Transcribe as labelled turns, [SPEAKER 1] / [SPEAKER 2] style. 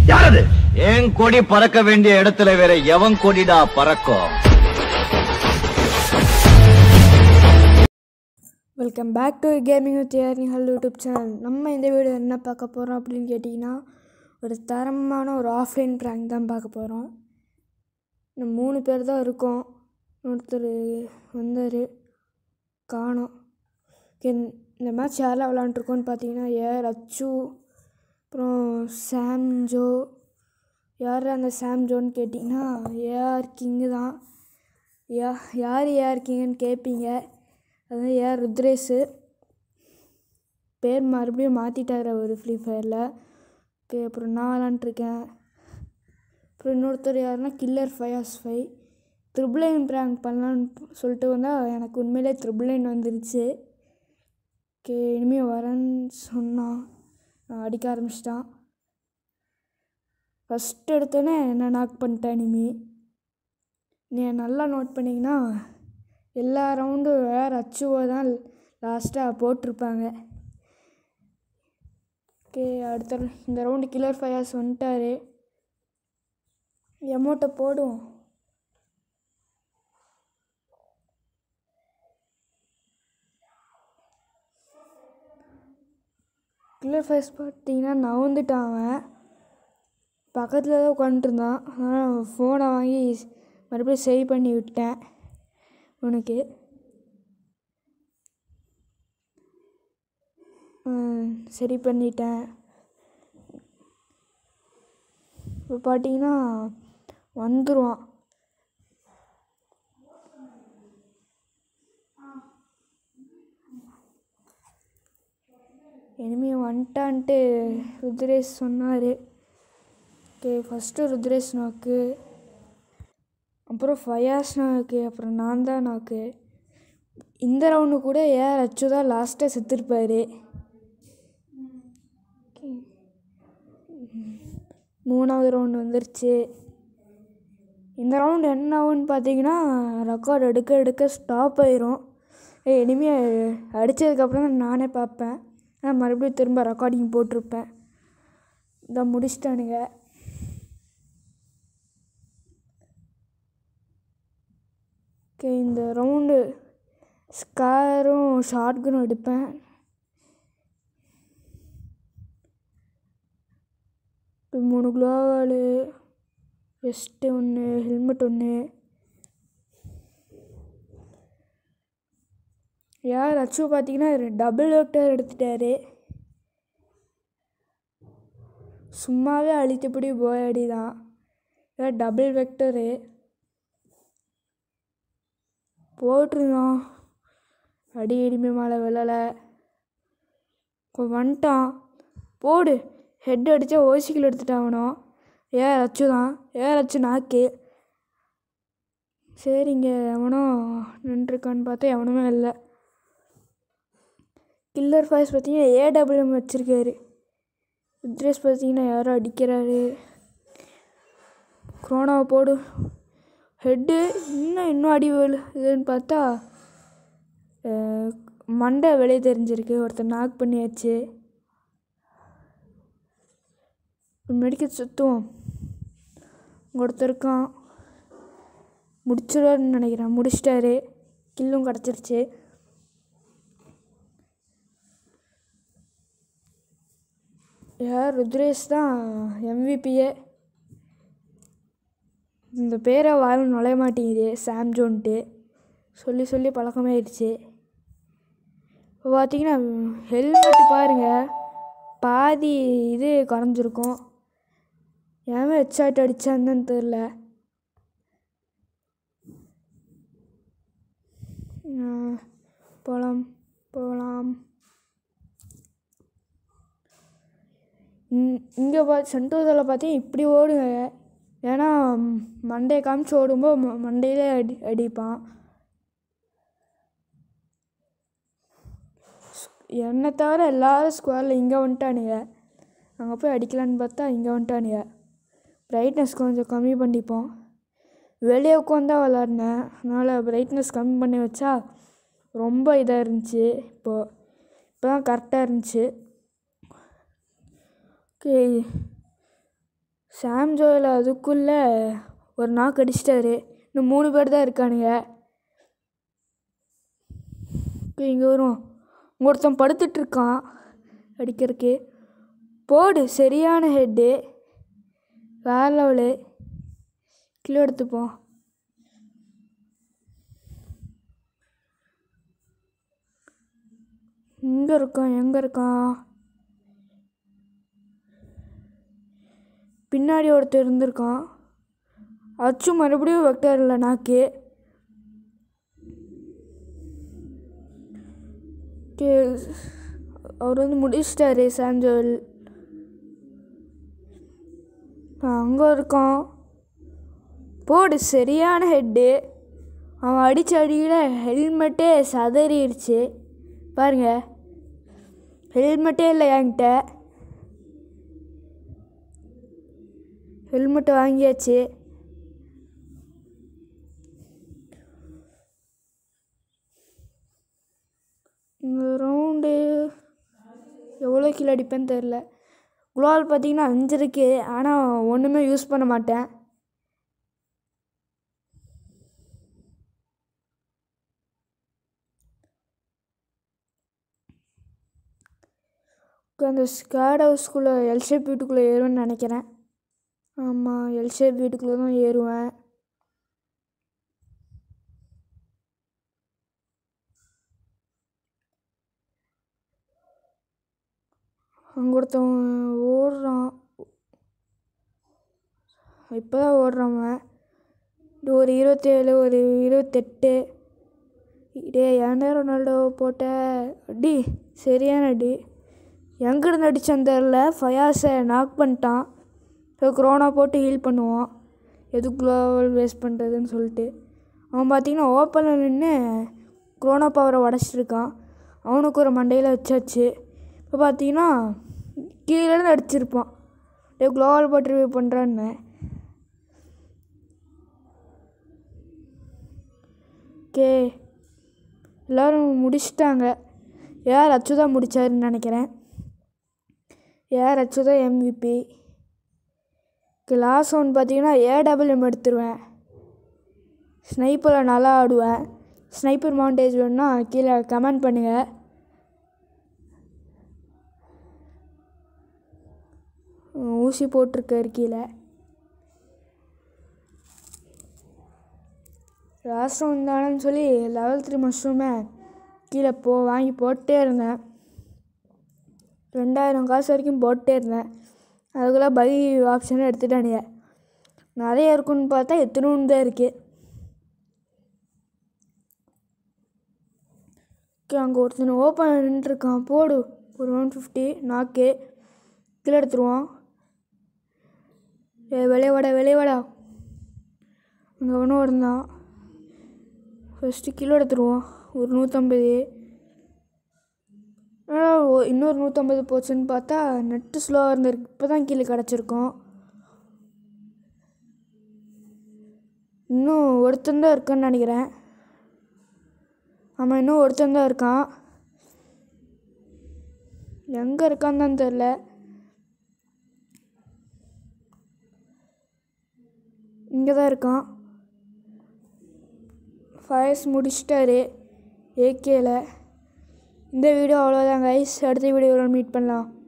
[SPEAKER 1] யாரது என் கொடி பறக்க வேண்டிய இடத்துல வேற எவன் கொடிடா பறக்கும்
[SPEAKER 2] welcome back to gaming with ஹல் யூடியூப் சேனல் நம்ம இந்த வீடியோ என்ன பார்க்க போகிறோம் அப்படின்னு கேட்டிங்கன்னா ஒரு தரமான ஒரு ஆஃப்லைன் ப்ராங்க் தான் பார்க்க போகிறோம் இந்த மூணு பேர் தான் இருக்கோம் ஒருத்தர் வந்தார் காணோம் Okay, இந்த மேட்ச் யாரெல்லாம் விளாண்டுருக்கோன்னு பார்த்தீங்கன்னா ஏ ரச்சு அப்புறம் சாம் ஜோ யார் அந்த சாம் ஜோன்னு கேட்டிங்கன்னா ஏஆர் கிங்கு தான் யா யார் ஏஆர் கிங்குன்னு கேட்பீங்க அதான் ஏஆர் ருத்ரேஷு பேர் மறுபடியும் மாற்றிட்டார் அவர் ஃப்ரீ ஃபயரில் ஓகே அப்புறம் நான் விளாண்டுருக்கேன் அப்புறம் இன்னொருத்தர் யாருன்னா கில்லர் ஃபயாஸ் ஃபை த்ரிபிளைன் ப்ராங்க் பண்ணலான்னு சொல்லிட்டு வந்தால் எனக்கு உண்மையிலே த்ரிபிளைன் வந்துருச்சு ஓகே இனிமேல் வரேன்னு சொன்னான் நான் அடிக்க ஆரம்பிச்சிட்டான் ஃபஸ்ட் எடுத்தோன்னே என்ன நாக் பண்ணிட்டேன் இனிமே நீ நல்லா நோட் பண்ணிங்கன்னா எல்லா ரவுண்டும் வேறு அச்சுவோ தான் லாஸ்ட்டாக போட்டிருப்பாங்க ஓகே அடுத்த round- இந்த ரவுண்டு கில்லர் ஃபயாஸ் வந்துட்டாரு எமௌண்ட்டை போடுவோம் கில்லர் ஃபயர்ஸ் பார்த்தீங்கன்னா நவுந்துட்டான் அவன் பக்கத்தில் தான் உட்காந்துருந்தான் ஆனால் ஃபோனை வாங்கி மறுபடியும் சரி பண்ணி விட்டேன் உனக்கு சரி பண்ணிட்டேன் இப்போ பார்த்தீங்கன்னா வந்துடுவான் இனிமே வந்துட்டான்ட்டு ருத்ரேஷ் சொன்னார் ஓகே ஃபஸ்ட்டு ருத்ரேஷ் நாக்கு அப்புறம் ஃபயாஸ் நாக்கு அப்புறம் நான் தான் நாக்கு இந்த ரவுண்டு கூட ஏன் அச்சு தான் லாஸ்ட்டாக செத்துருப்பார் மூணாவது ரவுண்டு வந்துருச்சு இந்த ரவுண்டு என்ன ஆகும்னு பார்த்தீங்கன்னா ரெக்கார்ட் எடுக்க எடுக்க ஸ்டாப் ஆயிரும் ஏய் இனிமேல் அடித்ததுக்கப்புறம் தான் நானே பார்ப்பேன் நான் மறுபடியும் திரும்ப ரெக்கார்டிங் போட்டிருப்பேன் இதை முடிச்சிட்டானுங்க ஓகே இந்த ரவுண்டு ஸ்காரும் ஷார்ட்கனும் எடுப்பேன் இப்போ மூணு குளோவாலு வெஸ்ட்டு ஒன்று ஹெல்மெட் ஒன்று யார் அச்சு பார்த்தீங்கன்னா டபுள் வெக்டர் எடுத்துட்டாரு சும்மாவே அழித்தபடி போயடி தான் ஏன் டபுள் வெக்டரு போட்டிருந்தோம் அடி இடிமை மேலே விழலை இப்போ வந்துட்டான் போடு ஹெட் அடித்தா ஓசிக்கில் எடுத்துட்டாவணும் ஏ ரச்சு தான் ஏ ரச்சு நாக்கு சரிங்க எவனோ நின்றுருக்கான்னு பார்த்தா எவனுமே இல்லை கில்லர் ஃபாய்ஸ் பார்த்தீங்கன்னா ஏடபிள்யூஎம் வச்சுருக்காரு ருத்ரேஷ் பார்த்தீங்கன்னா யாரோ அடிக்கிறாரு குரோனாவை போடு ஹெட்டு இன்னும் இன்னும் அடி விழுதுன்னு பார்த்தா அஹ், மண்டை வெளியே தெரிஞ்சிருக்கு ஒருத்தர் நாக் பண்ணியாச்சு மெடிக்கல் சுற்றுவோம் ஒருத்தர் இருக்கான் முடிச்சிடுவார்னு நினைக்கிறேன் முடிச்சிட்டாரு கில்லும் கிடச்சிருச்சு யார் ருத்ரேஷ் தான் எம்விபியே இந்த பேரை வாயில் நுழைய மாட்டேங்குது சாம் ஜோன்ட்டு சொல்லி சொல்லி பழக்கமாயிடுச்சு இப்போ பார்த்தீங்கன்னா ஹெல்மெட் பாருங்க பாதி இது குறைஞ்சிருக்கும் ஏன் ஹெட்ஷாட் அடித்தான்னு தெரில போகலாம் போகலாம் இங்கே பா சென்டோஸில் பார்த்தீங்கன்னா இப்படி ஓடுங்க ஏன்னா மண்டையை காமிச்சு ஓடும்போது ம- மண்டையிலே அடி அடிப்பான் என்னை தவிர எல்லாரும் ஸ்குவாரில் இங்கே வந்துட்டானுங்க அங்கே போய் அடிக்கலான்னு பார்த்தா இங்கே வந்துட்டானுங்க பிரைட்னஸ் கொஞ்சம் கம்மி பண்ணிப்போம் வெளியே உட்காந்தா விளாட்னேன் அதனால் பிரைட்னஸ் கம்மி பண்ணி வச்சா ரொம்ப இதாக இருந்துச்சு இப்போது இப்போ தான் கரெக்டாக இருந்துச்சு ஓகே சாம் ஜோயில் அதுக்குள்ளே ஒரு நாக்கு அடிச்சிட்டாரு இன்னும் மூணு பேர் தான் இருக்கானுங்க இங்கே வரும் இங்க ஒருத்தன் படுத்துட்டு இருக்கான் அடிக்கிறதுக்கு போடு சரியான ஹெட்டு வேற லெவலு கிலோ எடுத்துப்போம் எங்கே இருக்கான் எங்கே இருக்கான் பின்னாடி ஒருத்தர் இருந்திருக்கான் அச்சு மறுபடியும் வெக்டாரில் நாக்கு கே- அவர் வந்து முடிச்சிட்டாரு சாஞ்சோல் அங்கே இருக்கான் போடு சரியான ஹெட்டு அவன் அடித்த அடியில் ஹெல்மெட்டே சதறிடுச்சு பாருங்க ஹெல்மெட்டே இல்லை என்கிட்ட ஹெல்மெட் வாங்கியாச்சு இந்த ரவுண்டு எவ்வளோ கிலோ அடிப்பேன்னு தெரில குளோவால் பார்த்தீங்கன்னா அஞ்சு இருக்கு ஆனால் ஒன்றுமே யூஸ் பண்ண மாட்டேன் அந்த ஸ்காட் ஹவுஸ்குள்ளே எல் ஷேப் வீட்டுக்குள்ளே ஏறுவேன்னு நினைக்கிறேன் ஆமாம் எல் ஷேப் வீட்டுக்குள்ளே தான் ஏறுவேன் அங்கே ஒருத்தன் ஓடுறான் இப்போ தான் ஓடுறான் இது ஒரு இருபத்தேழு ஒரு இருபத்தெட்டு டே ஏன்டா ரொனால்டோ போட்ட அடி சரியான அடி எங்கேருந்து அடிச்சான் தெரில ஃபயாஸை நாக் பண்ணிட்டான் ஸோ குரோனா போட்டு ஹீல் பண்ணுவான் எதுக்கு குளோவல் வேஸ்ட் பண்ணுறதுன்னு சொல்லிட்டு அவன் பார்த்தீங்கன்னா ஓப்பனில் நின்று குரோனா பவரை உடச்சிருக்கான் அவனுக்கு ஒரு மண்டையில் வச்சாச்சு இப்போ பார்த்தீங்கன்னா கீழேருந்து அடிச்சிருப்பான் டே குளோவல் போட்டு ரிவ்யூ பண்ணுறான்னு ஓகே எல்லோரும் முடிச்சிட்டாங்க ஏஆர் அச்சுதா முடிச்சாருன்னு நினைக்கிறேன் ஏஆர் அச்சுதா எம்விபி லாஸ்ட் ஒன் பார்த்தீங்கன்னா ஏடபிள்யூஎம் எடுத்துருவேன் ஸ்னைப்பரில் நல்லா ஆடுவேன் ஸ்னைப்பர் மவுண்டேஜ் வேணுன்னா கீழே கமெண்ட் பண்ணுங்கள் ஊசி போட்டிருக்காரு கீழே லாஸ்ட் ஒன் தானேன்னு சொல்லி லெவல் த்ரீ மஷ்ரூமை கீழே போ வாங்கி போட்டே இருந்தேன் ரெண்டாயிரம் காசு வரைக்கும் போட்டே இருந்தேன் அதுக்குள்ளே பை ஆப்ஷனை எடுத்துட்டானுங்க நிறைய இருக்குன்னு பார்த்தா எத்தனோன்னு தான் இருக்குது ஓகே அங்கே ஒருத்தன் ஓப்பன் நின்றுருக்கான் போடு ஒரு ஒன் ஃபிஃப்டி நாக்கு கீழே எடுத்துருவான் ஏ வெளியே வாடா வெளியே வாடா அங்கே ஒன்றும் இருந்தான் ஃபஸ்ட்டு கிலோ எடுத்துருவோம் ஒரு நூற்றம்பது ஆனால் ஒ- இன்னொரு நூற்றம்பது போச்சுன்னு பார்த்தா நெட்டு ஸ்லோவாக இருந்திருக்கு இப்போ தான் கீழே கிடச்சிருக்கோம் இன்னும் ஒருத்தன் தான் இருக்கான்னு நினைக்கிறேன் ஆமாம் இன்னும் ஒருத்தன் தான் இருக்கான் எங்கே இருக்கான்னு தான் தெரில இங்கே தான் இருக்கான் ஃபயர்ஸ் முடிச்சிட்டாரு ஏகேல இந்த வீடியோ அவ்வளோதான் கைஸ் அடுத்த வீடியோவில் மீட் பண்ணலாம்